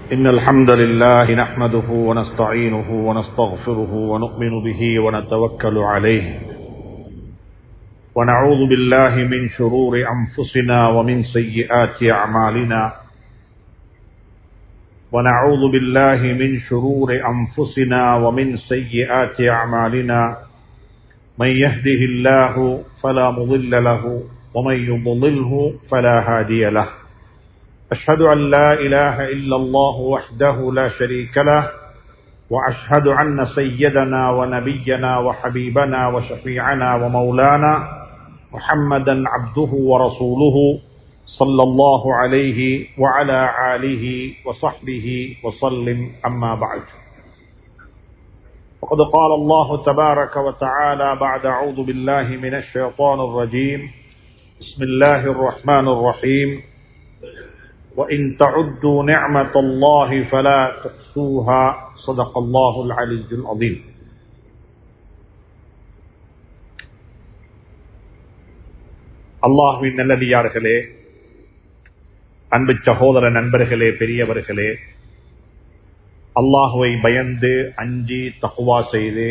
إن الحمد لله نحمده ونستعينه ونستغفره ونؤمن به ونتوكل عليه ونعوذ بالله من شرور أنفسنا ومن سيئات أعمالنا ونعوذ بالله من شرور أنفسنا ومن سيئات أعمالنا من يهده الله فلا مضل له ومن يضلله فلا هادي له أشهد أن لا إله إلا الله وحده لا شريك له وأشهد أن سيدنا ونبينا وحبيبنا وشفيعنا ومولانا محمدا عبده ورسوله صلى الله عليه وعلى آله وصحبه وسلم أما بعد وقد قال الله تبارك وتعالى بعد أعوذ بالله من الشيطان الرجيم بسم الله الرحمن الرحيم وإن تعدوا نعمة الله فلا تحصوها صدق الله العلي العظيم அல்லாஹுவின் நல்லடியார்களே அன்பு சகோதர நண்பர்களே பெரியவர்களே அல்லாஹுவை பயந்து அஞ்சி தகுவா செய்து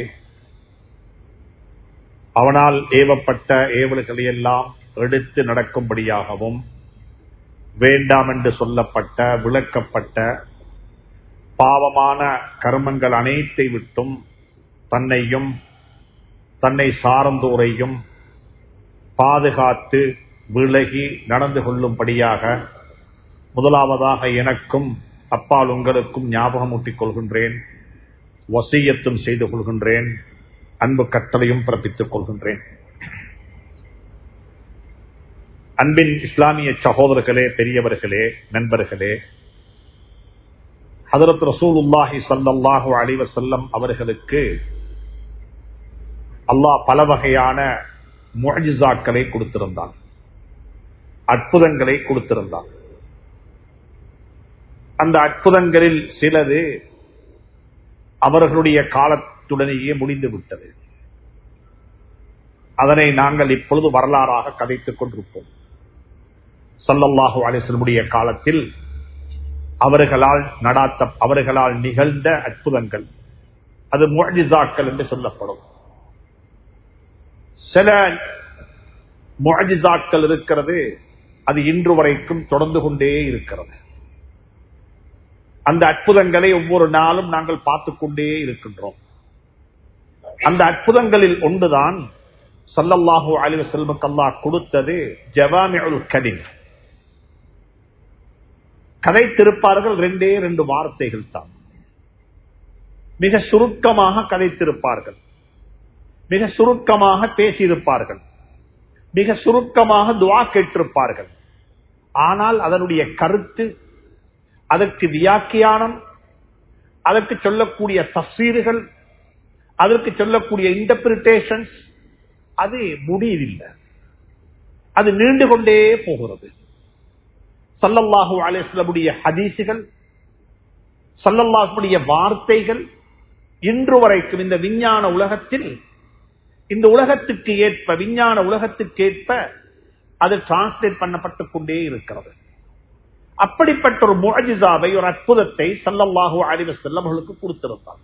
அவனால் ஏவப்பட்ட ஏவல்களை எல்லாம் எடுத்து நடக்கும்படியாகவும் வேண்டாம் என்று சொல்லப்பட்ட விளக்கப்பட்ட பாவமான கர்மங்கள் அனைத்தை விட்டும் தன்னையும் தன்னை சார்ந்தோரையும் பாதுகாத்து விலகி நடந்து கொள்ளும்படியாக முதலாவதாக எனக்கும் அப்பால் உங்களுக்கும் ஞாபகம் ஊட்டிக் கொள்கின்றேன் வசியத்தும் செய்து கொள்கின்றேன் அன்பு கட்டளையும் பிறப்பித்துக் கொள்கின்றேன் அன்பின் இஸ்லாமிய சகோதரர்களே பெரியவர்களே நண்பர்களே ஹதரத் ரசூலுல்லாஹி சல்லாஹூ அலிவசல்லம் அவர்களுக்கு அல்லாஹ் பல வகையான முழஜிசாக்களை கொடுத்திருந்தான் அற்புதங்களை கொடுத்திருந்தான் அந்த அற்புதங்களில் சிலது அவர்களுடைய காலத்துடனேயே முடிந்து விட்டது அதனை நாங்கள் இப்பொழுது வரலாறாக கதைத்துக் கொண்டிருப்போம் சல்லல்லாஹு அலிஸ்லமுடைய காலத்தில் அவர்களால் நடாத்த அவர்களால் நிகழ்ந்த அற்புதங்கள் அது முழஜிசாக்கள் என்று சொல்லப்படும் சில முழஜிசாக்கள் இருக்கிறது அது இன்று வரைக்கும் தொடர்ந்து கொண்டே இருக்கிறது அந்த அற்புதங்களை ஒவ்வொரு நாளும் நாங்கள் பார்த்துக் கொண்டே இருக்கின்றோம் அந்த அற்புதங்களில் ஒன்றுதான் சல்லல்லாஹு அலிவ செல்வக்கல்லா கொடுத்தது ஜவாமியுல் கலிம் கதைத்திருப்பார்கள் ரெண்டே ரெண்டு வார்த்தைகள் தான் மிக சுருக்கமாக கதைத்திருப்பார்கள் மிக சுருக்கமாக பேசியிருப்பார்கள் மிக சுருக்கமாக துவா கேட்டிருப்பார்கள் ஆனால் அதனுடைய கருத்து அதற்கு வியாக்கியானம் அதற்கு சொல்லக்கூடிய தஸ்வீர்கள் அதற்கு சொல்லக்கூடிய இன்டர்பிரிட்டேஷன்ஸ் அது முடியவில்லை அது நீண்டு கொண்டே போகிறது சல்லல்லாஹூ அலிஸ்லமுடைய ஹதீசுகள் சல்லல்லாஹுடைய வார்த்தைகள் இன்று வரைக்கும் இந்த விஞ்ஞான உலகத்தில் இந்த உலகத்துக்கு ஏற்ப விஞ்ஞான உலகத்துக்கு ஏற்ப அது டிரான்ஸ்லேட் பண்ணப்பட்டுக் கொண்டே இருக்கிறது அப்படிப்பட்ட ஒரு முழஜிசாவை ஒரு அற்புதத்தை சல்லல்லாஹூ அலிவ செல்லவர்களுக்கு கொடுத்திருந்தார்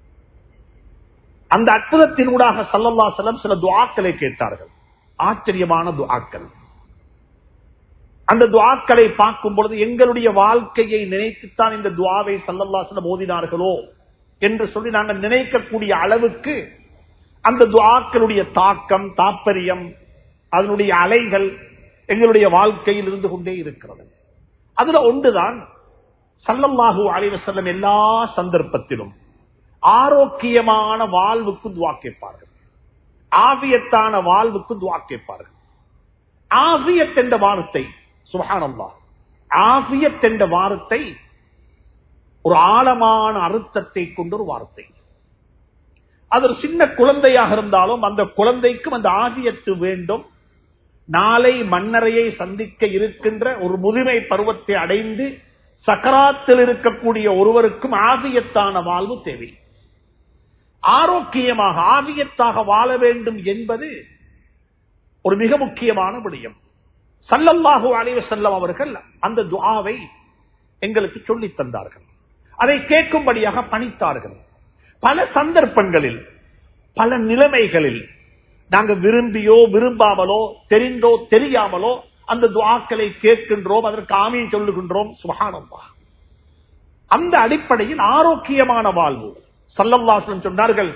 அந்த அற்புதத்தினூடாக சல்லல்லா செல்லம் சில துவாக்களை கேட்டார்கள் ஆச்சரியமான துவாக்கள் அந்த துவாக்களை பார்க்கும் பொழுது எங்களுடைய வாழ்க்கையை நினைத்துத்தான் இந்த துவாவை சல்லல்லா செல்லம் ஓதினார்களோ என்று சொல்லி நாங்கள் நினைக்கக்கூடிய அளவுக்கு அந்த துவாக்களுடைய தாக்கம் தாற்பயம் அதனுடைய அலைகள் எங்களுடைய வாழ்க்கையில் இருந்து கொண்டே இருக்கிறது அதுல ஒன்றுதான் சல்லல்லாஹூ அலைவ செல்லம் எல்லா சந்தர்ப்பத்திலும் ஆரோக்கியமான வாழ்வுக்கு துவா கேட்பார்கள் ஆவியத்தான வாழ்வுக்கு துவா கேட்பார்கள் ஆவியத் என்ற வார்த்தை சுகானந்தா ஆவியத் என்ற வார்த்தை ஒரு ஆழமான அர்த்தத்தை கொண்ட ஒரு வார்த்தை அது ஒரு சின்ன குழந்தையாக இருந்தாலும் அந்த குழந்தைக்கும் அந்த ஆகியத்து வேண்டும் நாளை மன்னரையை சந்திக்க இருக்கின்ற ஒரு முதுமை பருவத்தை அடைந்து சக்கராத்தில் இருக்கக்கூடிய ஒருவருக்கும் ஆவியத்தான வாழ்வு தேவை ஆரோக்கியமாக ஆவியத்தாக வாழ வேண்டும் என்பது ஒரு மிக முக்கியமான விடயம் சல்லல்லாஹு அலைவ செல்லம் அவர்கள் அந்த துஆவை எங்களுக்கு சொல்லித் தந்தார்கள் அதை கேட்கும்படியாக பணித்தார்கள் பல சந்தர்ப்பங்களில் பல நிலைமைகளில் நாங்க விரும்பியோ விரும்பாமலோ தெரிந்தோ தெரியாமலோ அந்த துவாக்களை கேட்கின்றோம் அதற்கு ஆமீன் சொல்லுகின்றோம் சுகானம்பா அந்த அடிப்படையில் ஆரோக்கியமான வாழ்வு சல்லல்லாசலம் சொன்னார்கள்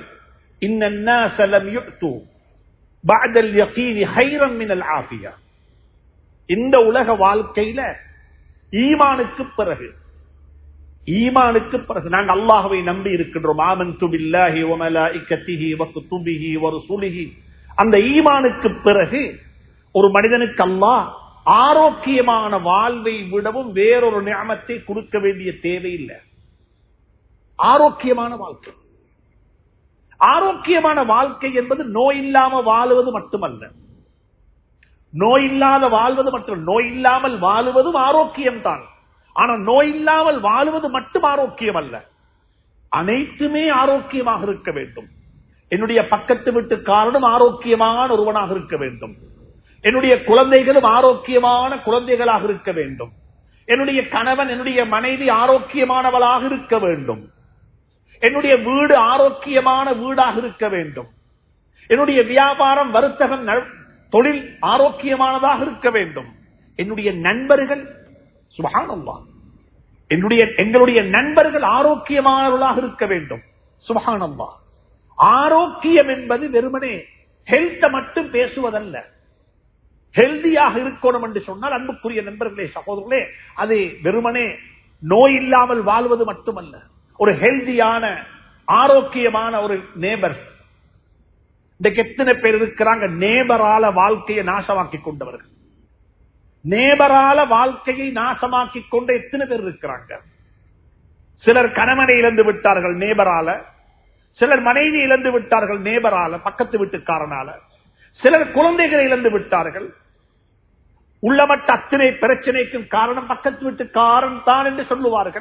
இந்த உலக வாழ்க்கையில ஈமானுக்கு பிறகு ஈமானுக்கு பிறகு நாங்கள் அல்லாஹவை நம்பி இருக்கின்றோம் ஆமன் துபில்லாஹி ஒமலாஇக்கத்திஹி வக்குத்துபிஹி ஒரு சுலிஹி அந்த ஈமானுக்கு பிறகு ஒரு மனிதனுக்கு அல்லாஹ் ஆரோக்கியமான வாழ்வை விடவும் வேறொரு நியமத்தை கொடுக்க வேண்டிய தேவை இல்லை ஆரோக்கியமான வாழ்க்கை ஆரோக்கியமான வாழ்க்கை என்பது நோய் இல்லாம வாழுவது மட்டுமல்ல நோய் இல்லாத வாழ்வது மட்டும் நோய் இல்லாமல் வாழுவதும் ஆரோக்கியம் தான் ஆனா நோய் இல்லாமல் வாழுவது மட்டும் ஆரோக்கியம் அல்ல அனைத்துமே ஆரோக்கியமாக இருக்க வேண்டும் என்னுடைய பக்கத்து வீட்டுக்காரனும் ஆரோக்கியமான ஒருவனாக இருக்க வேண்டும் என்னுடைய குழந்தைகளும் ஆரோக்கியமான குழந்தைகளாக இருக்க வேண்டும் என்னுடைய கணவன் என்னுடைய மனைவி ஆரோக்கியமானவளாக இருக்க வேண்டும் என்னுடைய வீடு ஆரோக்கியமான வீடாக இருக்க வேண்டும் என்னுடைய வியாபாரம் வர்த்தகம் தொழில் ஆரோக்கியமானதாக இருக்க வேண்டும் என்னுடைய நண்பர்கள் சுபகானல்லா என்னுடைய எங்களுடைய நண்பர்கள் ஆரோக்கியமானவர்களாக இருக்க வேண்டும் சுபகானல்லா ஆரோக்கியம் என்பது வெறுமனே ஹெல்த்த மட்டும் பேசுவதல்ல ஹெல்தியாக இருக்கணும் என்று சொன்னால் அன்புக்குரிய நண்பர்களே சகோதரர்களே அது வெறுமனே நோய் இல்லாமல் வாழ்வது மட்டுமல்ல ஒரு ஹெல்தியான ஆரோக்கியமான ஒரு நேபர் இன்றைக்கு எத்தனை பேர் இருக்கிறாங்க நேபரால வாழ்க்கையை நாசமாக்கி கொண்டவர்கள் நேபரால வாழ்க்கையை நாசமாக்கி கொண்ட எத்தனை பேர் இருக்கிறாங்க சிலர் கணவனை இழந்து விட்டார்கள் நேபரால சிலர் மனைவி இழந்து விட்டார்கள் நேபரால பக்கத்து வீட்டுக்காரனால சிலர் குழந்தைகளை இழந்து விட்டார்கள் உள்ளமட்ட அத்தனை பிரச்சனைக்கும் காரணம் பக்கத்து வீட்டுக்காரன் தான் என்று சொல்லுவார்கள்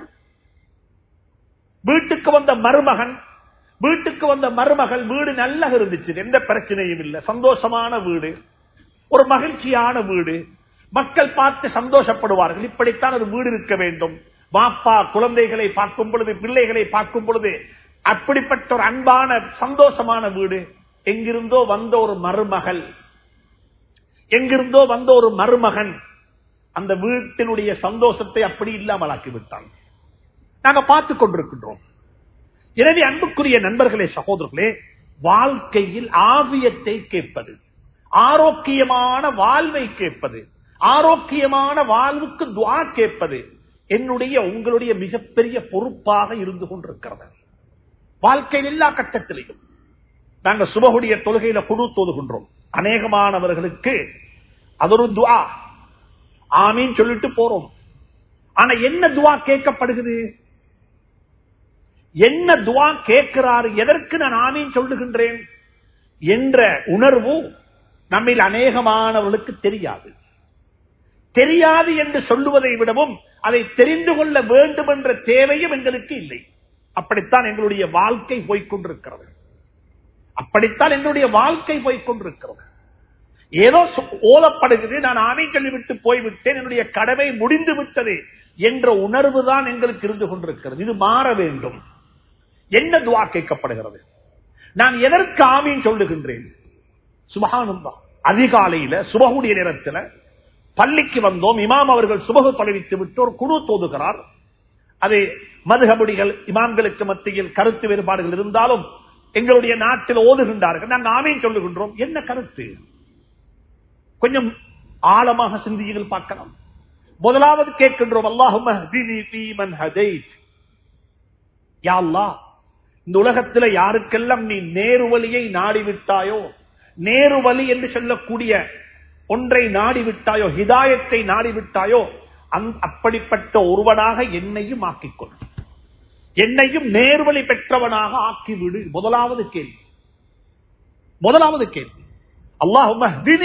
வீட்டுக்கு வந்த மருமகன் வீட்டுக்கு வந்த மருமகள் வீடு நல்லா இருந்துச்சு எந்த பிரச்சனையும் இல்லை சந்தோஷமான வீடு ஒரு மகிழ்ச்சியான வீடு மக்கள் பார்த்து சந்தோஷப்படுவார்கள் இப்படித்தான் ஒரு வீடு இருக்க வேண்டும் பாப்பா குழந்தைகளை பார்க்கும் பொழுது பிள்ளைகளை பார்க்கும் பொழுது அப்படிப்பட்ட ஒரு அன்பான சந்தோஷமான வீடு எங்கிருந்தோ வந்த ஒரு மருமகள் எங்கிருந்தோ வந்த ஒரு மருமகன் அந்த வீட்டினுடைய சந்தோஷத்தை அப்படி இல்லாமல் ஆக்கிவிட்டான் நாங்க பார்த்து கொண்டிருக்கின்றோம் எனவே அன்புக்குரிய நண்பர்களே சகோதரர்களே வாழ்க்கையில் ஆவியத்தை கேட்பது ஆரோக்கியமான வாழ்வை கேட்பது ஆரோக்கியமான வாழ்வுக்கு துவா கேட்பது என்னுடைய உங்களுடைய மிகப்பெரிய பொறுப்பாக இருந்து கொண்டிருக்கிறது வாழ்க்கையில் எல்லா கட்டத்திலையும் நாங்க சுபகுடைய தொழுகையில குழு தோதுகின்றோம் அநேகமானவர்களுக்கு அது ஒரு துவா ஆமீன் சொல்லிட்டு போறோம் ஆனா என்ன துவா கேட்கப்படுகிறது என்ன துவா கேட்கிறாரு எதற்கு நான் ஆமீன் சொல்லுகின்றேன் என்ற உணர்வு நம்மில் அநேகமானவர்களுக்கு தெரியாது தெரியாது என்று சொல்லுவதை விடவும் அதை தெரிந்து கொள்ள வேண்டும் என்ற தேவையும் எங்களுக்கு இல்லை அப்படித்தான் எங்களுடைய வாழ்க்கை போய்கொண்டிருக்கிறது அப்படித்தான் எங்களுடைய வாழ்க்கை போய்கொண்டிருக்கிறது ஏதோ ஓலப்படுகிறது நான் ஆணை சொல்லிவிட்டு போய்விட்டேன் என்னுடைய கடமை முடிந்து விட்டது என்ற உணர்வு தான் எங்களுக்கு இருந்து கொண்டிருக்கிறது இது மாற வேண்டும் என்ன துவா கேட்கப்படுகிறது நான் எதற்கு ஆமீன் சொல்லுகின்றேன் சுபகானந்தா அதிகாலையில சுபகுடைய நேரத்தில் பள்ளிக்கு வந்தோம் இமாம் அவர்கள் சுபகு தொலைவித்து விட்டு ஒரு குழு தோதுகிறார் அது மதுகபடிகள் இமாம்களுக்கு மத்தியில் கருத்து வேறுபாடுகள் இருந்தாலும் எங்களுடைய நாட்டில் ஓதுகின்றார்கள் நாங்கள் ஆமீன் சொல்லுகின்றோம் என்ன கருத்து கொஞ்சம் ஆழமாக சிந்திகள் பார்க்கலாம் முதலாவது கேட்கின்றோம் அல்லாஹும் இந்த உலகத்தில் யாருக்கெல்லாம் நீ நேரு வழியை நாடிவிட்டாயோ நேரு வழி என்று சொல்லக்கூடிய ஒன்றை நாடிவிட்டாயோ ஹிதாயத்தை நாடிவிட்டாயோ அப்படிப்பட்ட ஒருவனாக என்னையும் ஆக்கிக்கொள் என்னையும் நேர்வழி பெற்றவனாக ஆக்கிவிடு முதலாவது கேள்வி முதலாவது கேள்வி அல்லாஹும்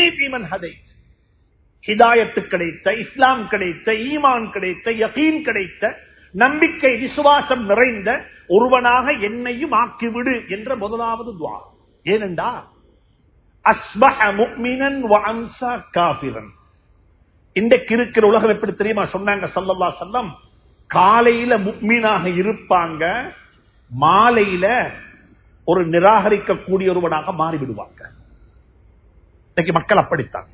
ஹிதாயத்து கிடைத்த இஸ்லாம் கிடைத்த ஈமான் கிடைத்த யகீன் கிடைத்த நம்பிக்கை விசுவாசம் நிறைந்த ஒருவனாக என்னையும் ஆக்கிவிடு என்ற முதலாவது துவா ஏனென்றா அஸ்பஹ முக்மினன் காபிரன் இன்றைக்கு இருக்கிற உலகம் எப்படி தெரியுமா சொன்னாங்க சல்லல்லா செல்லம் காலையில முக்மீனாக இருப்பாங்க மாலையில ஒரு நிராகரிக்கக்கூடிய ஒருவனாக மாறிவிடுவாங்க இன்னைக்கு மக்கள் அப்படித்தான்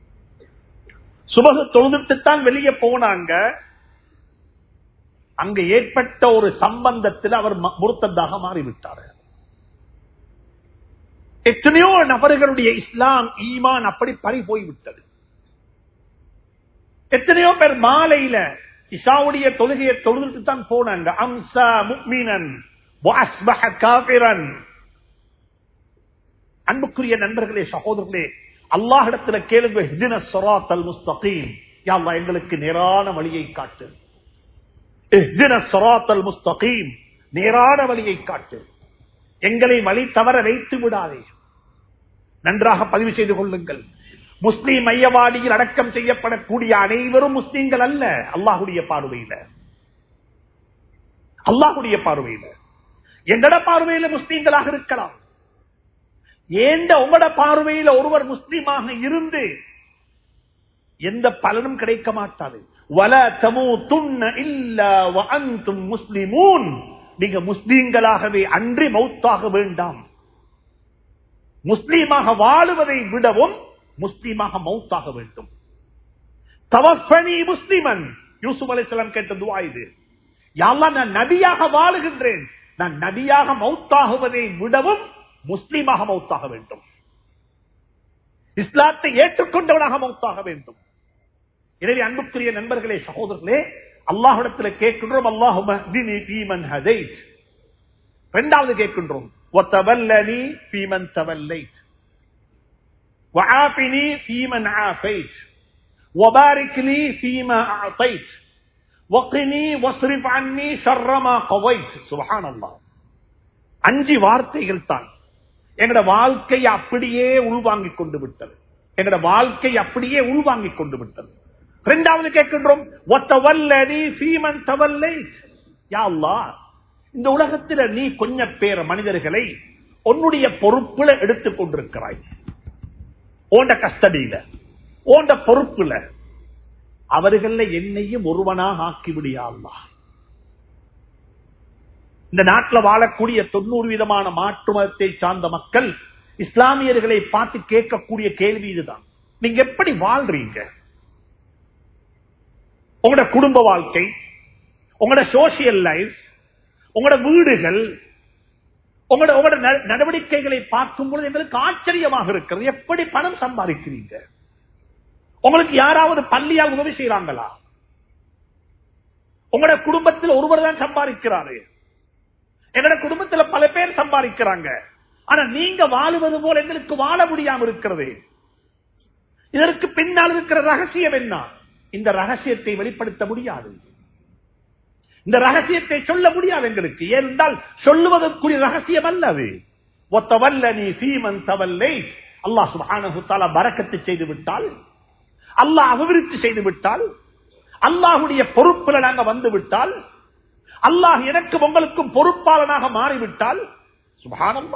சுபக தொழுதுட்டுத்தான் வெளியே போனாங்க அங்க ஏற்பட்ட ஒரு சம்பந்தத்தில் அவர் முருத்ததாக மாறிவிட்டார் எத்தனையோ நபர்களுடைய இஸ்லாம் ஈமான் அப்படி பறி போய்விட்டது எத்தனையோ பேர் மாலையில இஷாவுடைய தொழுகையை தொழுதுட்டு தான் போனாங்க அம்சா முக்மீனன் காபிரன் அன்புக்குரிய நண்பர்களே சகோதரர்களே அல்லாஹிடத்துல கேளுங்க ஹிதின சொராத்தல் முஸ்தகீம் யாழ்லா எங்களுக்கு நேரான வழியை காட்டு இஹ்தின சொராத்தல் முஸ்தகீம் நேரான வழியை காட்டு எங்களை வழி தவற வைத்து விடாதே நன்றாக பதிவு செய்து கொள்ளுங்கள் முஸ்லீம் மையவாடியில் அடக்கம் செய்யப்படக்கூடிய அனைவரும் முஸ்லீம்கள் அல்ல அல்லாஹுடைய பார்வையில அல்லாஹுடைய பார்வையில எங்கட பார்வையில முஸ்லீம்களாக இருக்கலாம் ஏண்ட உங்களோட பார்வையில ஒருவர் முஸ்லீமாக இருந்து எந்த பலனும் கிடைக்க மாட்டாது வல தமு துண்ண இல்ல முஸ்லிமூன் நீங்க முஸ்லீம்களாகவே அன்றி மௌத்தாக வேண்டாம் முஸ்லீமாக வாழுவதை விடவும் முஸ்லீமாக மௌத்தாக வேண்டும் தவஃபனி முஸ்லிமன் யூசுப் அலிஸ்லாம் கேட்ட துவா இது யாரெல்லாம் நான் நபியாக வாழுகின்றேன் நான் நபியாக மௌத்தாகுவதை விடவும் முஸ்லீமாக மௌத்தாக வேண்டும் இஸ்லாத்தை ஏற்றுக்கொண்டவனாக மௌத்தாக வேண்டும் எனவே அன்புக்குரிய நண்பர்களே சகோதரர்களே அல்லாஹிடத்தில் கேட்கின்றோம் அல்லாஹு இரண்டாவது கேட்கின்றோம் وتولني فيمن توليت وعافني فيمن عافيت وبارك لي فيما أعطيت وقني واصرف عني شر ما قضيت سبحان الله அஞ்சு வார்த்தைகள் தான் எங்கட வாழ்க்கை அப்படியே உள்வாங்கிக் கொண்டு விட்டது எங்கட வாழ்க்கை அப்படியே உள்வாங்கிக் கொண்டு விட்டது இரண்டாவது கேட்கின்றோம் இந்த உலகத்தில் நீ கொஞ்ச பேர் மனிதர்களை உன்னுடைய பொறுப்புல எடுத்துக் கொண்டிருக்கிறாய் ஓண்ட கஸ்டடியில ஓண்ட பொறுப்புல அவர்கள என்னையும் ஒருவனாக ஆக்கிவிடியா இந்த நாட்டில் வாழக்கூடிய தொண்ணூறு விதமான மாற்று மதத்தை சார்ந்த மக்கள் இஸ்லாமியர்களை பார்த்து கேட்கக்கூடிய கேள்வி இதுதான் நீங்க எப்படி வாழ்றீங்க உங்களோட குடும்ப வாழ்க்கை உங்களோட சோசியல் லைஃப் உங்களோட வீடுகள் உங்களோட உங்களோட நடவடிக்கைகளை பார்க்கும் பொழுது எங்களுக்கு ஆச்சரியமாக இருக்கிறது எப்படி பணம் சம்பாதிக்கிறீங்க உங்களுக்கு யாராவது பள்ளியால் உதவி செய்யறாங்களா உங்களோட குடும்பத்தில் ஒருவர் தான் சம்பாதிக்கிறாரு எங்களோட குடும்பத்தில் பல பேர் சம்பாதிக்கிறாங்க ஆனா நீங்க வாழுவது போல எங்களுக்கு வாழ முடியாம இருக்கிறது இதற்கு பின்னால் இருக்கிற ரகசியம் என்ன இந்த ரகசியத்தை வெளிப்படுத்த முடியாது இந்த ரகசியத்தை சொல்ல முடியாது எங்களுக்கு ஏனென்றால் சொல்லுவதற்குரிய ரகசியம் அல்ல அது ஒத்தவல்ல நீ சீமன் தவல்லை அல்லாஹ் சுபான பறக்கத்து செய்து விட்டால் அல்லாஹ் அபிவிருத்தி செய்து விட்டால் அல்லாஹுடைய பொறுப்புல நாங்க வந்து விட்டால் அல்லாஹ் எனக்கு உங்களுக்கும் பொறுப்பாளனாக மாறிவிட்டால் சுபானந்தா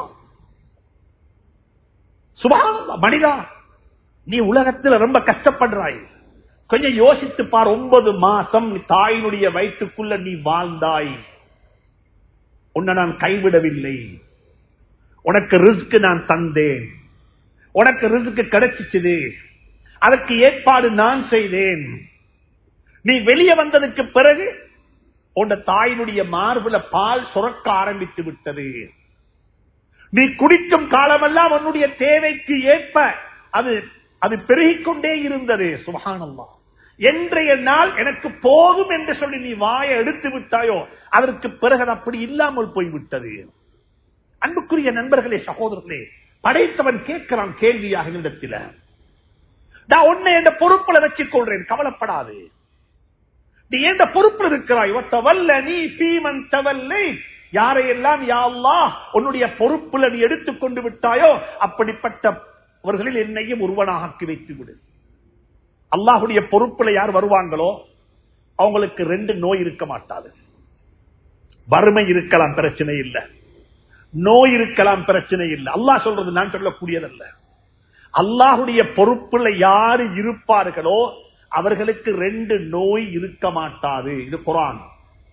சுபானந்தா மனிதா நீ உலகத்தில் ரொம்ப கஷ்டப்படுறாய் கொஞ்சம் யோசித்து பார் ஒன்பது மாசம் தாயினுடைய வயிற்றுக்குள்ள நீ வாழ்ந்தாய் உன்னை நான் கைவிடவில்லை உனக்கு ரிஸ்க் நான் தந்தேன் உனக்கு ரிஸ்க் கிடைச்சிச்சுது அதற்கு ஏற்பாடு நான் செய்தேன் நீ வெளியே வந்ததுக்கு பிறகு உன் தாயினுடைய மார்புல பால் சுரக்க ஆரம்பித்து விட்டது நீ குடிக்கும் காலமெல்லாம் உன்னுடைய தேவைக்கு ஏற்ப அது அது பெருகிக்கொண்டே இருந்தது சுபகானல்லா என்றைய நாள் எனக்கு போதும் என்று சொல்லி நீ வாயை எடுத்து விட்டாயோ அதற்கு பிறகு அப்படி இல்லாமல் போய்விட்டது அன்புக்குரிய நண்பர்களே சகோதரர்களே படைத்தவன் கேட்கிறான் கேள்வியாக இடத்துல நான் உன்னை என்ற பொறுப்புல வச்சுக் கொள்றேன் கவலைப்படாது நீ எந்த பொறுப்பில் இருக்கிறாய் ஒத்தவல்ல நீ சீமன் தவல்லை யாரையெல்லாம் யாழ்லா உன்னுடைய பொறுப்புல நீ எடுத்துக் கொண்டு விட்டாயோ அப்படிப்பட்டவர்களில் என்னையும் ஒருவனாக ஆக்கி வைத்து விடு அல்லாஹுடைய பொறுப்புல யார் வருவாங்களோ அவங்களுக்கு ரெண்டு நோய் இருக்க மாட்டாது வறுமை இருக்கலாம் பிரச்சனை இல்லை நோய் இருக்கலாம் பிரச்சனை இல்லை அல்லாஹ் சொல்றது நான் சொல்லக்கூடியதல்ல அல்லாஹுடைய பொறுப்புல யாரு இருப்பார்களோ அவர்களுக்கு ரெண்டு நோய் இருக்க மாட்டாது இது குரான்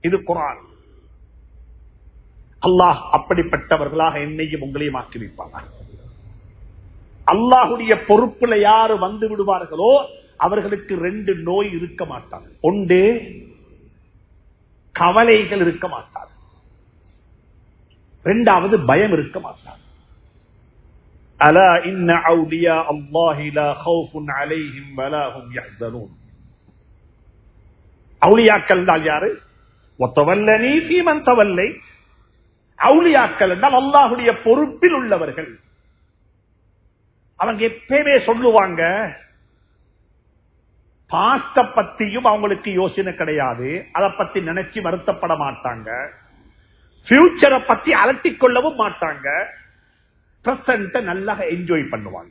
இது குரான் அல்லாஹ் அப்படிப்பட்டவர்களாக என்னையும் உங்களையும் ஆக்கி வைப்பாங்க அல்லாஹுடைய பொறுப்புல யாரு வந்து விடுவார்களோ அவர்களுக்கு ரெண்டு நோய் இருக்க மாட்டாங்க ஒன்று கவலைகள் இருக்க மாட்டார் இரண்டாவது பயம் இருக்க மாட்டார் அலா இன்ன அவுலியா அல்லாஹி லா ஹவுஃபுன் அலைஹிம் வலா ஹும் யஹ்சனூன் அவுலியாக்கள் என்றால் யாரு ஒத்தவல்லனி சீமன் தவல்லை அவுலியாக்கள் என்றால் அல்லாஹுடைய பொறுப்பில் உள்ளவர்கள் அவங்க எப்பயுமே சொல்லுவாங்க பாஸ்ட பத்தியும் அவங்களுக்கு யோசனை கிடையாது அதை பத்தி நினைச்சு வருத்தப்பட மாட்டாங்க பியூச்சரை பத்தி அலட்டிக் கொள்ளவும் மாட்டாங்க பிரசன்ட நல்லா என்ஜாய் பண்ணுவாங்க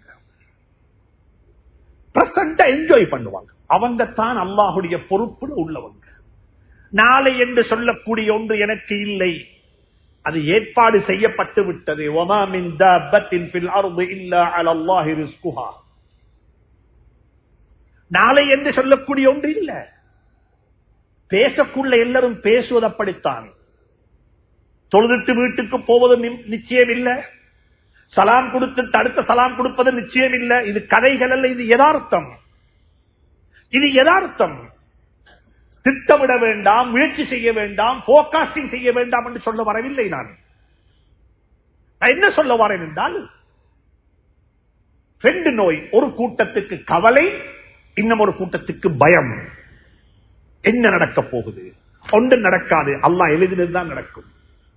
பிரசன்ட என்ஜாய் பண்ணுவாங்க அவங்க தான் அல்லாஹுடைய பொறுப்புல உள்ளவங்க நாளை என்று சொல்லக்கூடிய ஒன்று எனக்கு இல்லை அது ஏற்பாடு செய்யப்பட்டு விட்டது ஒமாமின் தப்பத்தின் பில் அருது இல்ல அலல்லாஹி ரிஸ்குஹா நாளை என்று சொல்லக்கூடிய ஒன்று இல்ல பேசக்குள்ள எல்லாரும் பேசுவது அப்படித்தான் தொழுதுட்டு வீட்டுக்கு போவது நிச்சயம் இல்ல சலாம் கொடுத்துட்டு அடுத்த சலாம் கொடுப்பது நிச்சயம் இல்ல இது கதைகள் அல்ல இது யதார்த்தம் இது யதார்த்தம் திட்டமிட வேண்டாம் முயற்சி செய்ய வேண்டாம் போர்காஸ்டிங் செய்ய வேண்டாம் என்று சொல்ல வரவில்லை நான் நான் என்ன சொல்ல வரேன் என்றால் ரெண்டு நோய் ஒரு கூட்டத்துக்கு கவலை இன்னும் ஒரு கூட்டத்துக்கு பயம் என்ன நடக்க போகுது ஒன்று நடக்காது அல்லா எழுதினதுதான் நடக்கும்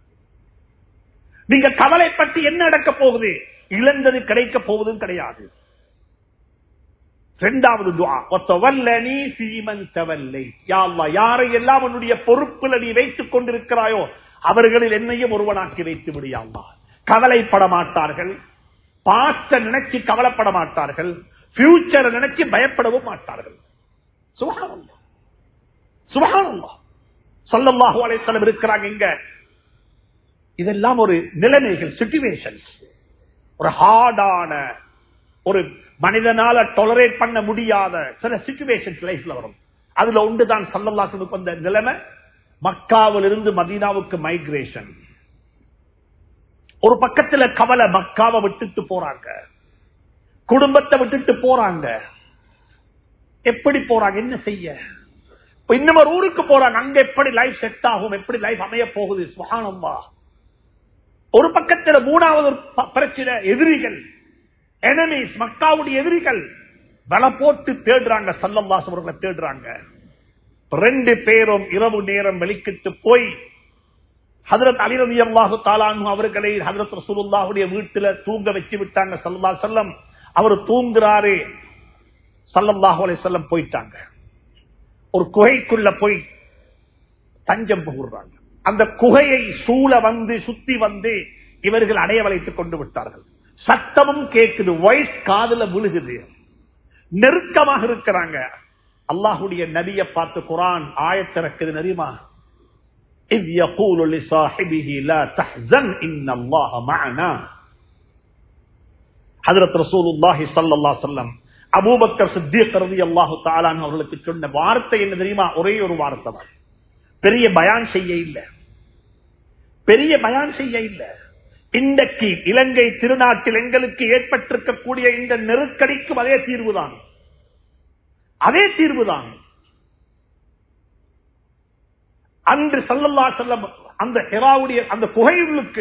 நீங்க கவலை பற்றி என்ன நடக்க போகுது இழந்தது கிடைக்க போவதும் கிடையாது இரண்டாவது நீ சீமன் தவல்லை யாரை எல்லாம் உன்னுடைய பொறுப்புல நீ வைத்துக் கொண்டிருக்கிறாயோ அவர்களில் என்னையும் ஒருவனாக்கி வைத்து விடியாமா கவலைப்பட மாட்டார்கள் பாஸ்ட நினைச்சு கவலைப்பட மாட்டார்கள் பியூச்சரை நினைச்சு பயப்படவும் மாட்டார்கள் சுகானந்தா சுகானந்தா சொல்லல்லாஹு அலைசலம் இருக்கிறாங்க இங்க இதெல்லாம் ஒரு நிலைமைகள் சிச்சுவேஷன்ஸ் ஒரு ஹார்டான ஒரு மனிதனால டொலரேட் பண்ண முடியாத சில சிச்சுவேஷன்ஸ் லைஃப்ல வரும் அதுல ஒன்றுதான் சல்லல்லாசனுக்கு வந்த நிலைமை மக்காவில் இருந்து மதீனாவுக்கு மைக்ரேஷன் ஒரு பக்கத்துல கவலை மக்காவை விட்டுட்டு போறாங்க குடும்பத்தை விட்டுட்டு போறாங்க எப்படி போறாங்க என்ன செய்ய இன்னும் ஒரு ஊருக்கு போறாங்க அங்க எப்படி லைஃப் செட் ஆகும் எப்படி லைஃப் அமைய போகுது சுகானம்பா ஒரு பக்கத்தில் மூணாவது பிரச்சனை எதிரிகள் எனிமீஸ் மக்காவுடைய எதிரிகள் பல போட்டு தேடுறாங்க சல்லம்வாசம் அவர்களை தேடுறாங்க ரெண்டு பேரும் இரவு நேரம் வெளிக்கிட்டு போய் ஹதரத் அலிரதி அல்லாஹு தாலானு அவர்களை ஹதரத் ரசூலுல்லாவுடைய வீட்டுல தூங்க வச்சு விட்டாங்க சல்லா செல்லம் அவர் தூங்குறாரு சல்லல்லாஹு அலை செல்லம் போயிட்டாங்க ஒரு குகைக்குள்ள போய் தஞ்சம் புகுறாங்க அந்த குகையை சூழ வந்து சுத்தி வந்து இவர்கள் அடைய வளைத்துக் கொண்டு விட்டார்கள் சத்தமும் கேட்குது வாய்ஸ் காதுல விழுகுது நெருக்கமாக இருக்கிறாங்க அல்லாஹுடைய நபியை பார்த்து குரான் ஆயத்திறக்குது நரிமா إذ يقول لصاحبه لا تحزن إن الله معنا حضرت رسول الله صلى الله عليه وسلم அபூபக்கர் சித்திக் ரதி அல்லாஹு தாலான் அவர்களுக்கு சொன்ன வார்த்தை என்ன தெரியுமா ஒரே ஒரு வார்த்தை தான் பெரிய பயான் செய்ய இல்லை பெரிய பயான் செய்ய இல்லை இன்றைக்கு இலங்கை திருநாட்டில் எங்களுக்கு ஏற்பட்டிருக்கக்கூடிய இந்த நெருக்கடிக்கும் அதே தீர்வுதான் அதே தீர்வுதான் அன்று சல்லல்லா செல்லம் அந்த ஹெராவுடைய அந்த குகையுள்ளுக்கு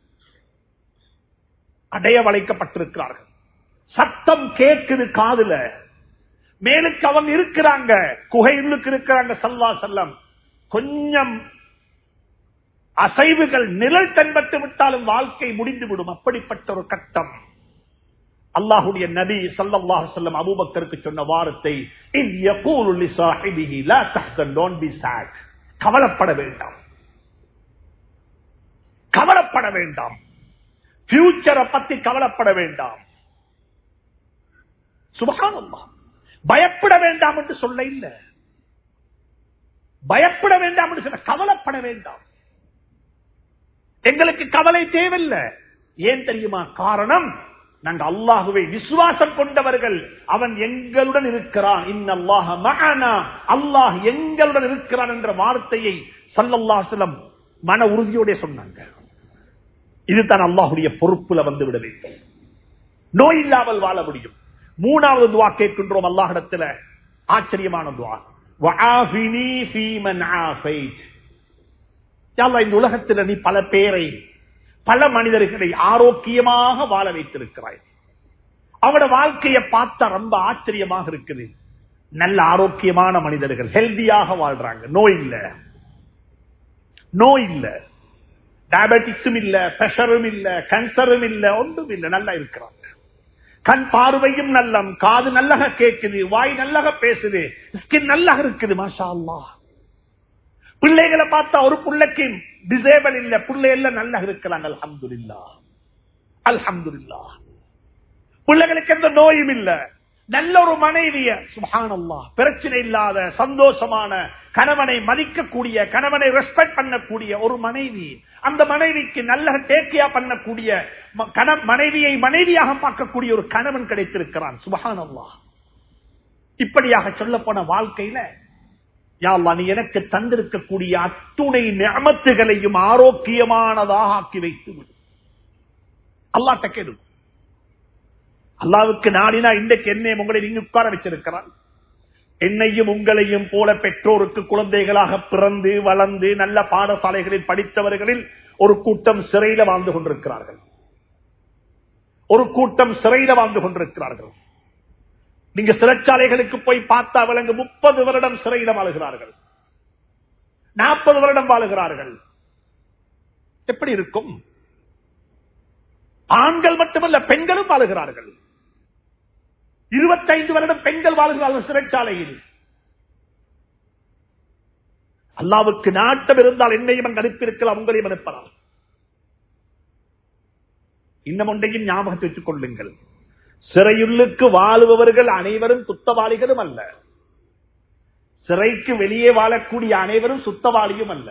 அடைய வளைக்கப்பட்டிருக்கிறார்கள் சத்தம் கேட்குது காதுல மேலுக்கு அவங்க இருக்கிறாங்க குகையுள்ளுக்கு இருக்கிறாங்க சல்லா செல்லம் கொஞ்சம் அசைவுகள் நிழல் தென்பட்டு விட்டாலும் வாழ்க்கை முடிந்துவிடும் அப்படிப்பட்ட ஒரு கட்டம் அல்லாஹுடைய நபி சல்லாஹ் செல்லம் அபூபக்கருக்கு சொன்ன வார்த்தை கவலைப்பட வேண்டாம் கவலைப்பட வேண்டாம் பியூச்சரை பத்தி கவலைப்பட வேண்டாம் சுபகானம்மா பயப்பட வேண்டாம் என்று சொல்ல இல்லை பயப்பட வேண்டாம் என்று சொல்ல கவலைப்பட வேண்டாம் எங்களுக்கு கவலை தேவையில்லை ஏன் தெரியுமா காரணம் நாங்க அல்லாஹுவை விசுவாசம் கொண்டவர்கள் அவன் எங்களுடன் இருக்கிறான் இன்னல்லாஹ மகனா அல்லாஹ் எங்களுடன் இருக்கிறான் என்ற வார்த்தையை சல்லல்லாசலம் மன உறுதியோட சொன்னாங்க இதுதான் அல்லாஹுடைய பொறுப்புல வந்து விட வேண்டும் நோய் இல்லாமல் வாழ முடியும் மூணாவது துவா கேட்கின்றோம் அல்லாஹிடத்துல ஆச்சரியமான துவா வஆஃபினி ஃபீமன் ஆஃபைத் யா அல்லாஹ், இந்த உலகத்துல நீ பல பேரை பல மனிதர்களை ஆரோக்கியமாக வாழ வைத்திருக்கிறாய் அவங்களோட வாழ்க்கையை பார்த்தா ரொம்ப ஆச்சரியமாக இருக்குது நல்ல ஆரோக்கியமான மனிதர்கள் ஹெல்தியாக வாழ்றாங்க நோய் இல்ல நோய் இல்ல டயபெட்டிக்ஸும் இல்ல பிரஷரும் இல்ல கேன்சரும் இல்ல ஒன்றும் இல்ல நல்லா இருக்கிறாங்க கண் பார்வையும் நல்லம் காது நல்லக கேட்குது வாய் நல்லக பேசுது ஸ்கின் நல்லக இருக்குது மாஷா அல்லாஹ் பிள்ளைகளை பார்த்தா ஒரு பிள்ளைக்கு டிசேபிள் இல்ல பிள்ளை எல்லாம் நல்லா இருக்கிறாங்க அல்ஹம்துலில்லா அல்ஹம்துலில்லா பிள்ளைகளுக்கு எந்த நோயும் இல்ல நல்ல ஒரு மனைவிய சுபானல்லா பிரச்சனை இல்லாத சந்தோஷமான கணவனை மதிக்கக்கூடிய கணவனை ரெஸ்பெக்ட் பண்ணக்கூடிய ஒரு மனைவி அந்த மனைவிக்கு நல்ல டேக்கியா பண்ணக்கூடிய ம- கண- மனைவியை மனைவியாக பார்க்கக்கூடிய ஒரு கணவன் கிடைத்திருக்கிறான் சுபஹானல்லா இப்படியாக சொல்ல போன வாழ்க்கையில யா அல்லாஹ், நீ எனக்கு தந்திருக்கக்கூடிய அத்துணை நியமத்துகளையும் ஆரோக்கியமானதாக ஆக்கி வைத்து விடு அல்லாட்ட கேடு அல்லாவுக்கு நாடினா இன்றைக்கு என்னை உங்களை நீங்க உட்கார வச்சிருக்கிறான் என்னையும் உங்களையும் போல பெற்றோருக்கு குழந்தைகளாக பிறந்து வளர்ந்து நல்ல பாடசாலைகளில் படித்தவர்களில் ஒரு கூட்டம் சிறையில வாழ்ந்து கொண்டிருக்கிறார்கள் ஒரு கூட்டம் சிறையில வாழ்ந்து கொண்டிருக்கிறார்கள் நீங்க சிறைச்சாலைகளுக்கு போய் பார்த்தா விலங்கு முப்பது வருடம் சிறையில வாழுகிறார்கள் நாற்பது வருடம் வாழுகிறார்கள் எப்படி இருக்கும் ஆண்கள் மட்டுமல்ல பெண்களும் வாழுகிறார்கள் இருபத்தைந்து வருடம் பெண்கள் வாழ்கிறார்கள் சிறைச்சாலையில் அல்லாவுக்கு நாட்டம் இருந்தால் என்னையும் அங்கு அனுப்பியிருக்கலாம் உங்களையும் அனுப்பலாம் இன்னும் ஒன்றையும் ஞாபகத்தை வச்சுக் கொள்ளுங்கள் சிறையுள்ளுக்கு வாழுபவர்கள் அனைவரும் சுத்தவாளிகளும் அல்ல சிறைக்கு வெளியே வாழக்கூடிய அனைவரும் சுத்தவாளியும் அல்ல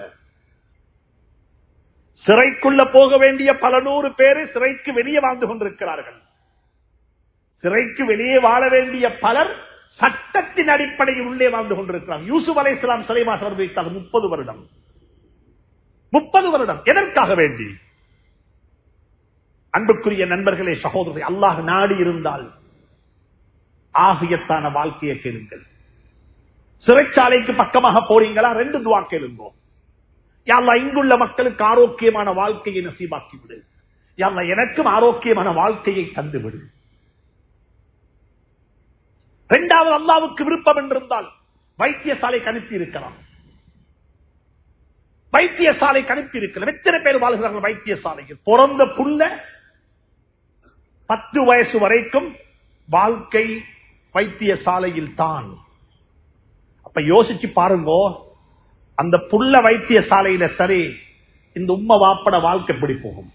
சிறைக்குள்ள போக வேண்டிய பல நூறு பேரு சிறைக்கு வெளியே வாழ்ந்து கொண்டிருக்கிறார்கள் சிறைக்கு வெளியே வாழ வேண்டிய பலர் சட்டத்தின் அடிப்படையில் உள்ளே வாழ்ந்து கொண்டிருக்கிறார் யூசுப் அலை இஸ்லாம் சிறைவாசம் அனுபவித்தார் முப்பது வருடம் முப்பது வருடம் எதற்காக வேண்டி அன்புக்குரிய நண்பர்களே சகோதரரை அல்லாஹ் நாடி இருந்தால் ஆகியத்தான வாழ்க்கையை கேளுங்கள் சிறைச்சாலைக்கு பக்கமாக போறீங்களா ரெண்டு துவா கேளுங்கோ யாழ்லா இங்குள்ள மக்களுக்கு ஆரோக்கியமான வாழ்க்கையை நசீபாக்கி விடு யாழ்லா எனக்கும் ஆரோக்கியமான வாழ்க்கையை தந்து விடு இரண்டாவது அல்லாவுக்கு விருப்பம் என்றிருந்தால் வைத்தியசாலைக்கு அனுப்பி இருக்கலாம் வைத்தியசாலைக்கு அனுப்பி இருக்கலாம் எத்தனை பேர் வாழ்கிறார்கள் வைத்தியசாலைக்கு பிறந்த புள்ள பத்து வயசு வரைக்கும் வாழ்க்கை வைத்தியசாலையில் தான் அப்ப யோசிச்சு பாருங்கோ அந்த புள்ள வைத்தியசாலையில சரி இந்த உம்ம வாப்பட வாழ்க்கை எப்படி போகும்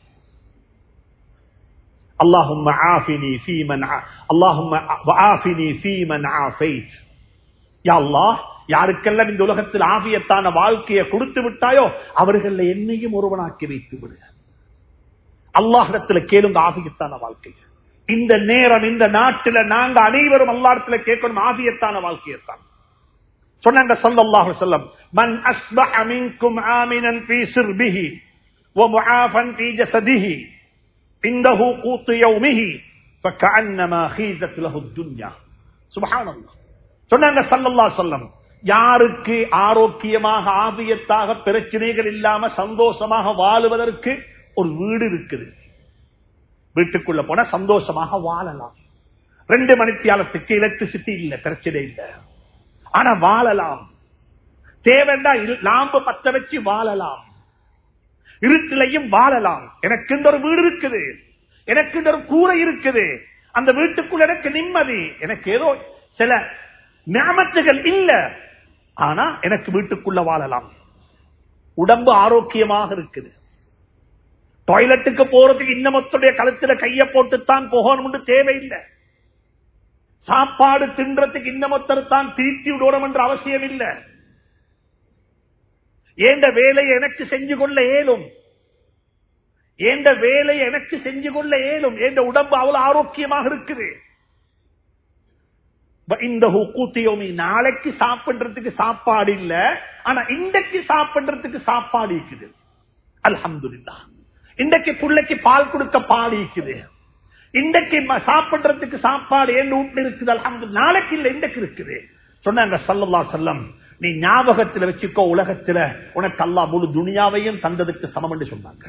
اللهم عافني في من ع... اللهم عافني في من عافيت يا الله யாருக்கெல்லாம் இந்த உலகத்தில் ஆபியத்தான வாழ்க்கையை கொடுத்து விட்டாயோ அவர்கள் என்னையும் ஒருவனாக்கி வைத்து விடு அல்லாஹிடத்துல கேளுங்க ஆபியத்தான வாழ்க்கை இந்த நேரம் இந்த நாட்டில நாங்க அனைவரும் அல்லாஹிடத்துல கேட்கணும் ஆபியத்தான வாழ்க்கையைத்தான் சொன்னாங்க ஸல்லல்லாஹு அலைஹி வஸல்லம் மன் அஸ்பஹ மின்கும் ஆமினன் ஃபீ சிர்பிஹி ومعافا في جسده عنده قوت يومه فكأنما خيزت له الدنيا سبحان الله சொன்னாங்க ஸல்லல்லாஹு அலைஹி வஸல்லம் யாருக்கு ஆரோக்கியமாக ஆபியத்தாக பிரச்சனைகள் இல்லாம சந்தோஷமாக வாழுவதற்கு ஒரு வீடு இருக்குது வீட்டுக்குள்ள போனா சந்தோஷமாக வாழலாம் ரெண்டு மணித்தியாலத்துக்கு எலக்ட்ரிசிட்டி இல்ல பிரச்சனை இல்ல ஆனா வாழலாம் தேவைண்டா லாம்பு பத்த வச்சு வாழலாம் இருட்டிலையும் வாழலாம் எனக்கு இந்த ஒரு வீடு இருக்குது எனக்கு இந்த ஒரு கூரை இருக்குது அந்த வீட்டுக்குள்ள எனக்கு நிம்மதி எனக்கு ஏதோ சில ஞாபகத்துகள் இல்ல ஆனா எனக்கு வீட்டுக்குள்ள வாழலாம் உடம்பு ஆரோக்கியமாக இருக்குது டாய்லெட்டுக்கு போறதுக்கு இன்னமத்துடைய கழுத்துல கைய போட்டுத்தான் போகணும் தேவையில்லை சாப்பாடு தின்றதுக்கு இன்னமொத்தர் தான் தீர்த்தி விடணும் என்ற அவசியம் இல்லை ஏண்ட வேலையை எனக்கு செஞ்சு கொள்ள ஏலும் ஏண்ட வேலையை எனக்கு செஞ்சு கொள்ள ஏலும் ஏண்ட உடம்பு அவ்வளவு ஆரோக்கியமாக இருக்குது வஇந்தஹு கூத்து யௌமி. நாளைக்கு சாப்பிடுறதுக்கு சாப்பாடு இல்ல ஆனா இன்றைக்கு சாப்பிடுறதுக்கு சாப்பாடு இருக்குது அல்ஹம்துலில்லாஹ் இன்றைக்கு பிள்ளைக்கு பால் கொடுக்க பால் இருக்குது இன்றைக்கு ம- சாப்பிடுறதுக்கு சாப்பாடு ஏன் வீட்டுல இருக்குது அல்ஹம்து நாளைக்கு இல்ல இன்றைக்கு இருக்குது சொன்னாங்க சல்லல்லா செல்லம் நீ ஞாபகத்துல வச்சுக்கோ உலகத்துல உனக்கு அல்லாஹ் முழு துனியாவையும் தந்ததுக்கு சமம் என்று சொன்னாங்க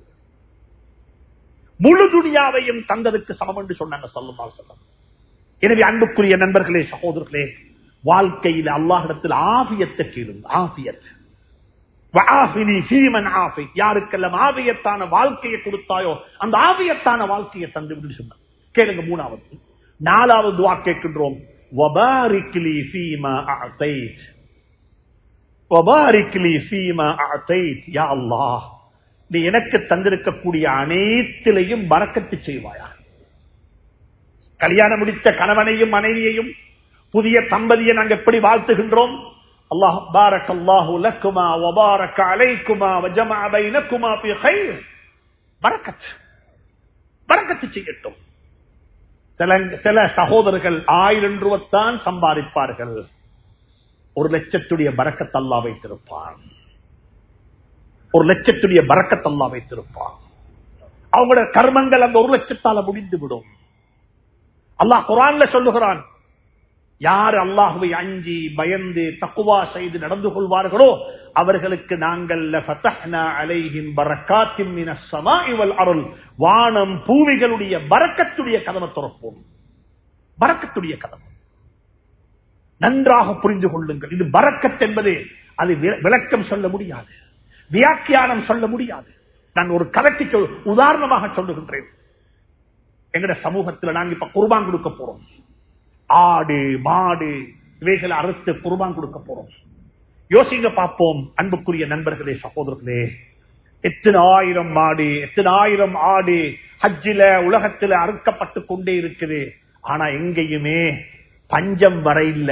முழு துனியாவையும் தந்ததுக்கு சமம் என்று சொன்னாங்க சல்லல்லா செல்லம் எனவே அன்புக்குரிய நண்பர்களே சகோதரர்களே வாழ்க்கையில் அல்லாஹிடத்தில் ஆபியத்தை கேளுங்க ஆபியத் வஆஃபினி ஃபீமன் ஆஃபி. யாருக்கெல்லாம் ஆவியத்தான வாழ்க்கையை கொடுத்தாயோ அந்த ஆவியத்தான வாழ்க்கையை தந்து விடு சொன்னார் கேளுங்க மூணாவது நாலாவது துவா கேட்கின்றோம் வபாரிக் லீ ஃபீமா அஅதைத். வபாரிக் லீ ஃபீமா அஅதைத். யா அல்லாஹ் நீ எனக்கு தந்திருக்கக்கூடிய அனைத்திலையும் பறக்கத்து செய்வாயா கல்யாணம் முடித்த கணவனையும் மனைவியையும் புதிய தம்பதியை நாங்கள் எப்படி வாழ்த்துகின்றோம் அல்லாஹ் பாரக் அல்லாஹு லக்குமா வபாரக் அலைக்குமா வஜமா பைனக்குமா ஃபீ கைர் பரக்கத் பரக்கத்து செய்யட்டும் சில சில சகோதரர்கள் ஆயிரம் ரூபத்தான் சம்பாதிப்பார்கள் ஒரு லட்சத்துடைய பரக்கத் அல்லாஹ் வைத்திருப்பான் ஒரு லட்சத்துடைய பரக்கத் அல்லாஹ் வைத்திருப்பான் அவங்களோட கர்மங்கள் அந்த ஒரு லட்சத்தால முடிந்து விடும் அல்லாஹ் குரான்ல சொல்லுகிறான் யார் அல்லாஹுவை அஞ்சி பயந்து தக்குவா செய்து நடந்து கொள்வார்களோ அவர்களுக்கு நாங்கள் லஃபதஹ்னா அலைஹிம் பரக்காத்தின் மினஸ் ஸமாஇ வல் அருள் வானம் பூமிகளுடைய பரக்கத்துடைய கதவை திறப்போம் பரக்கத்துடைய கதவு நன்றாக புரிந்து கொள்ளுங்கள் இது பரக்கத் என்பது அது வி- விளக்கம் சொல்ல முடியாது வியாக்கியானம் சொல்ல முடியாது நான் ஒரு கதைக்கு சொல் உதாரணமாக சொல்லுகின்றேன் எங்கட சமூகத்துல நாங்க இப்ப குர்பான் கொடுக்க போறோம் ஆடு மாடு இவைகளை அறுத்து குர்பான் கொடுக்க போறோம் யோசிங்க பார்ப்போம் அன்புக்குரிய நண்பர்களே சகோதரர்களே எத்தனை ஆயிரம் மாடு எத்தனை ஆயிரம் ஆடு ஹஜ்ஜில உலகத்துல அறுக்கப்பட்டு கொண்டே இருக்குது ஆனா எங்கேயுமே பஞ்சம் வர இல்ல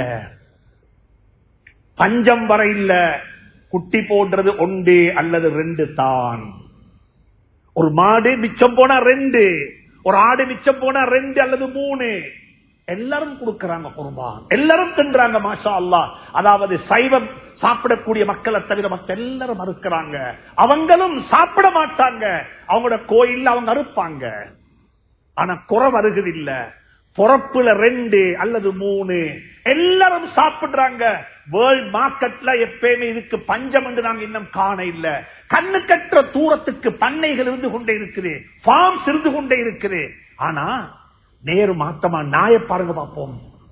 பஞ்சம் வர இல்ல குட்டி போடுறது ஒன்று அல்லது ரெண்டு தான் ஒரு மாடு மிச்சம் போனா ரெண்டு ஒரு ஆடு மிச்சம் போனா ரெண்டு அல்லது மூணு எல்லாரும் கொடுக்கறாங்க குர்பான் எல்லாரும் தின்றாங்க மாஷா அல்லாஹ் அதாவது சைவம் சாப்பிடக்கூடிய மக்களை தவிர மத்த எல்லாரும் அறுக்கிறாங்க அவங்களும் சாப்பிட மாட்டாங்க அவங்களோட கோயில்ல அவங்க அறுப்பாங்க ஆனா குறை வருகிறதில்ல பொறப்புல ரெண்டு அல்லது மூணு எல்லாரும் சாப்பிடுறாங்க வேர்ல்ட் மார்க்கெட்ல எப்பயுமே இதுக்கு பஞ்சம் என்று நாங்க இன்னும் காண இல்ல கண்ணு கற்ற தூரத்துக்கு பண்ணைகள் இருந்து கொண்டே இருக்குது ஃபார்ம்ஸ் இருந்து கொண்டே இருக்குது ஆனா நேரு மாத்தமா நாயை பாருங்க பார்ப்போம்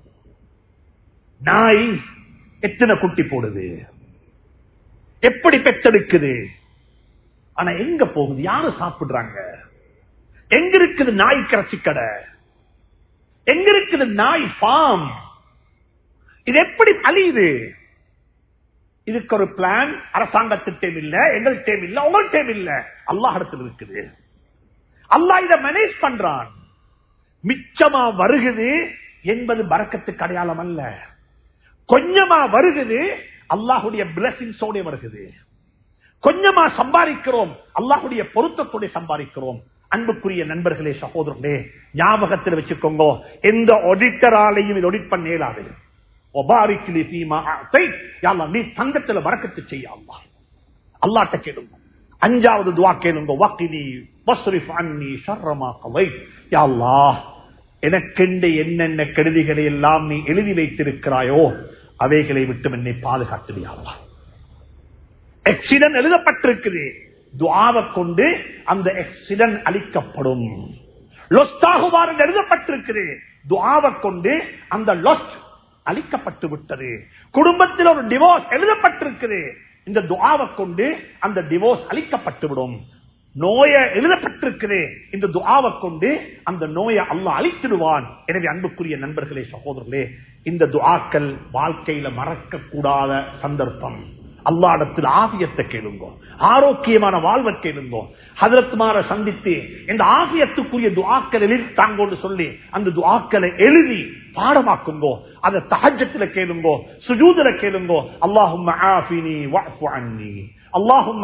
நாய் எத்தனை குட்டி போடுது எப்படி பெற்றெடுக்குது ஆனா எங்க போகுது யாரு சாப்பிடுறாங்க எங்க இருக்குது நாய் கரைச்சி கடை எங்க இருக்குது நாய் ஃபார்ம் இது எப்படி அழியுது இதுக்கு ஒரு பிளான் அரசாங்கத்திட்டம் இல்ல எங்கள்கிட்ட இல்ல உங்கள்கிட்ட இல்ல அல்லாஹ் இடத்துல இருக்குது அல்லாஹ் இதை மேனேஜ் பண்றான் மிச்சமா வருகுது என்பது பறக்கத்துக்கு அடையாளம் அல்ல கொஞ்சமா வருகுது அல்லாஹுடைய பிளஸிங்ஸோட வருகுது கொஞ்சமா சம்பாதிக்கிறோம் அல்லாஹுடைய பொருத்தத்தோட சம்பாதிக்கிறோம் அன்புக்குரிய நண்பர்களே சகோதரர்களே ஞாபகத்தில் வச்சுக்கோங்க எந்த ஒடிட்டராலையும் இது ஒடிட் பண்ண இயலாது ஒபாரிக்கிலி தீமா அத்தை, யா அல்லாஹ், நீ தங்கத்துல வரக்கத்து செய்ய அல்லாஹ் அல்லாட்ட கேளுங்க அஞ்சாவது துவா கேளுங்க வக்கினி வஸ்ரிஃப் அன்னி ஷர்ரமா கவை யா அல்லாஹ் எனக்கென்று என்னென்ன கெடுதிகளை எல்லாம் நீ எழுதி வைத்திருக்கிறாயோ அவைகளை விட்டு என்னை பாதுகாத்துவியா அல்லாஹ் எக்ஸிடென்ட் எழுதப்பட்டிருக்குது துவாவை கொண்டு அந்த எக்ஸிடென்ட் அளிக்கப்படும் லொஸ்டாகுவார் என்று எழுதப்பட்டிருக்குது துவாவை கொண்டு அந்த லொஸ்ட் அளிக்கப்பட்டு விட்டது குடும்பத்தில் ஒரு டிவோர்ஸ் எழுதப்பட்டிருக்குது இந்த துவாவை கொண்டு அந்த டிவோர்ஸ் அளிக்கப்பட்டு விடும் நோய எழுதப்பட்டிருக்குது இந்த துவாவை கொண்டு அந்த நோயை அல்லாஹ் அழித்திடுவான் எனவே அன்புக்குரிய நண்பர்களே சகோதரர்களே இந்த துஆக்கள் வாழ்க்கையில மறக்க கூடாத சந்தர்ப்பம் அல்லாடத்தில் ஆகியத்தை கேளுங்கோ ஆரோக்கியமான வாழ்வை கேளுங்கோ ஹதரத்மார சந்தித்து இந்த ஆகியத்துக்குரிய துஆக்கள் எழுதி தாங்கோன்னு சொல்லி அந்த துஆக்களை எழுதி பாடமாக்குங்கோ அதை தஹஜத்துல கேளுங்கோ சுஜூதுல கேளுங்கோ அல்லாஹும்ம ஆஃபினி வஅஃபு அன்னி அல்லாஹும்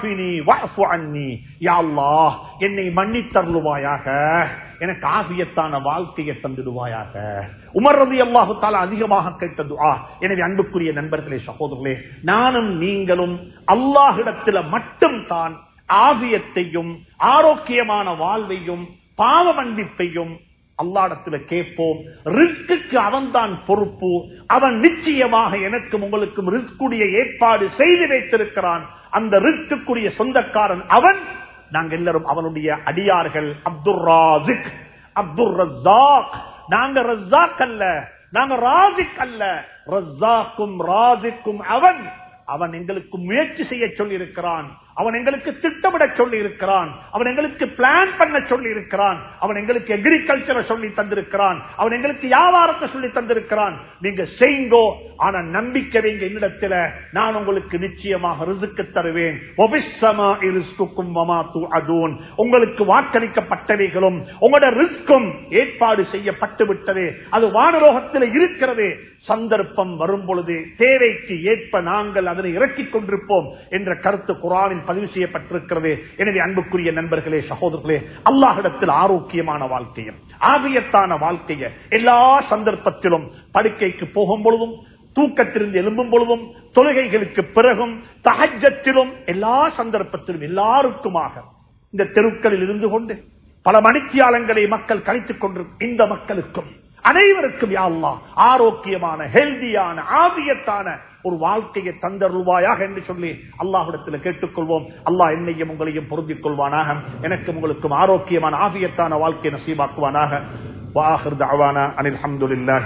என்னை மன்னித்தருளுவாயாக எனக்கு ஆபியத்தான வாழ்க்கையை தந்துடுவாயாக உமர் ரதி அல்லாஹு தாலா அதிகமாக கேட்ட துஆ எனவே அன்புக்குரிய நண்பர்களே சகோதரர்களே நானும் நீங்களும் அல்லாஹிடத்தில் மட்டும் தான் ஆவியத்தையும் ஆரோக்கியமான வாழ்வையும் பாவ மன்னிப்பையும் அல்லாடத்துல கேட்போம் ரிஸ்க்கு அவன் தான் பொறுப்பு அவன் நிச்சயமாக எனக்கும் உங்களுக்கும் ரிஸ்குடைய ஏற்பாடு செய்து வைத்திருக்கிறான் அந்த ரிஸ்குரிய சொந்தக்காரன் அவன் நாங்க எல்லாரும் அவனுடைய அடியார்கள் அப்துல் ராசிக் அப்துல் ரஸாக் நாங்க ரஸாக் அல்ல நாங்க ராசிக் அல்ல ரஸாக்கும் ராசிக்கும் அவன் அவன் எங்களுக்கு முயற்சி செய்ய சொல்லி இருக்கிறான் அவன் எங்களுக்கு திட்டமிட சொல்லி இருக்கிறான் அவன் எங்களுக்கு பிளான் பண்ண சொல்லி இருக்கிறான் அவன் எங்களுக்கு எக்ரிகல்ச்சரை சொல்லி தந்திருக்கிறான் அவன் எங்களுக்கு வியாபாரத்தை சொல்லி தந்திருக்கிறான் நீங்க செய்யுங்கோ ஆனா நம்பிக்கை வைங்க என்னிடத்துல நான் உங்களுக்கு நிச்சயமாக ரிசுக்கு தருவேன் உங்களுக்கு வாக்களிக்கப்பட்டவைகளும் உங்களோட ரிஸ்கும் ஏற்பாடு செய்யப்பட்டு விட்டது அது வானலோகத்தில் இருக்கிறது சந்தர்ப்பம் வரும் பொழுது தேவைக்கு ஏற்ப நாங்கள் அதனை இறக்கிக் கொண்டிருப்போம் என்ற கருத்து குரானில் பதிவு செய்யப்பட்டிருக்கிறது எனவே அன்புக்குரிய நண்பர்களே சகோதரர்களே அல்லாஹிடத்தில் ஆரோக்கியமான வாழ்க்கையும் ஆவியத்தான வாழ்க்கைய எல்லா சந்தர்ப்பத்திலும் படுக்கைக்கு போகும் பொழுதும் தூக்கத்திலிருந்து எழும்பும் பொழுதும் தொழுகைகளுக்கு பிறகும் தகஜத்திலும் எல்லா சந்தர்ப்பத்திலும் எல்லாருக்குமாக இந்த தெருக்களில் இருந்து கொண்டு பல மணித்தியாலங்களை மக்கள் கழித்துக் கொண்டிருக்கும் இந்த மக்களுக்கும் அனைவருக்கும் யாழ்லா ஆரோக்கியமான ஹெல்தியான ஆவியத்தான ஒரு வாழ்க்கையை தந்தருள்வாயாக என்று சொல்லி அல்லாஹிடத்தில் கேட்டுக்கொள்வோம் அல்லாஹ் என்னையும் உங்களையும் பொருந்திக் கொள்வானாக எனக்கும் உங்களுக்கும் ஆரோக்கியமான ஆவியத்தான வாழ்க்கையை நசீபாக்குவானாக வாஹிர் தாவானா அனில் அஹமதுல்லாஹி